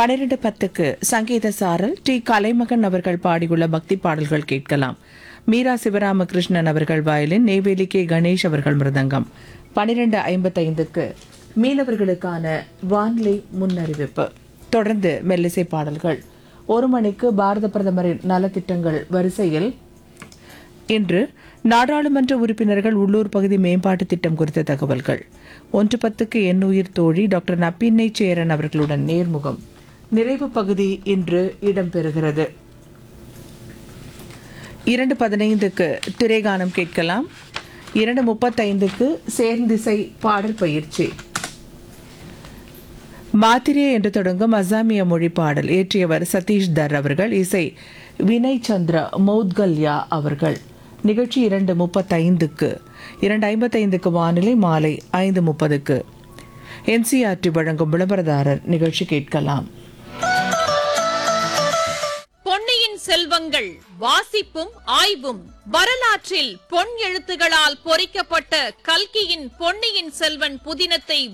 பனிரெண்டு பத்துக்கு சங்கீத சாரல் டி கலைமகன் அவர்கள் பாடியுள்ள பக்தி பாடல்கள் கேட்கலாம் மீரா சிவராமகிருஷ்ணன் அவர்கள் வயலின் நெய்வேலி கே கணேஷ் அவர்கள் மிருதங்கம் பனிரெண்டு ஐம்பத்தைந்துக்கு மீனவர்களுக்கான வானிலை முன்னறிவிப்பு தொடர்ந்து மெல்லிசை பாடல்கள் ஒரு மணிக்கு பாரத பிரதமரின் நலத்திட்டங்கள் வரிசையில் இன்று நாடாளுமன்ற உறுப்பினர்கள் உள்ளூர் பகுதி மேம்பாட்டு திட்டம் குறித்த தகவல்கள் ஒன்று பத்துக்கு என் உயிர் தோழி டாக்டர் நப்பின்னை சேரன் அவர்களுடன் நேர்முகம் நிறைவு பகுதி இன்று இடம்பெறுகிறது இரண்டு பதினைந்துக்கு திரைகானம் கேட்கலாம் இரண்டு முப்பத்தைந்துக்கு சேர்ந்திசை பாடல் பயிற்சி மாத்திரே என்று தொடங்கும் அசாமிய மொழி பாடல் இயற்றியவர் சதீஷ் தர் அவர்கள் இசை வினய் சந்திர மௌத்கல்யா அவர்கள் நிகழ்ச்சி இரண்டு முப்பத்தைந்துக்கு இரண்டு ஐம்பத்தைந்துக்கு வானிலை மாலை ஐந்து முப்பதுக்கு என்சிஆர்டி வழங்கும் விளம்பரதாரர் நிகழ்ச்சி கேட்கலாம் பொன்னியின் செல்வங்கள் வாசிப்பும் ஆய்வும் வரலாற்றில் பொன் எழுத்துகளால் பொறிக்கப்பட்ட கல்கியின் பொன்னியின் செல்வன் புதினத்தை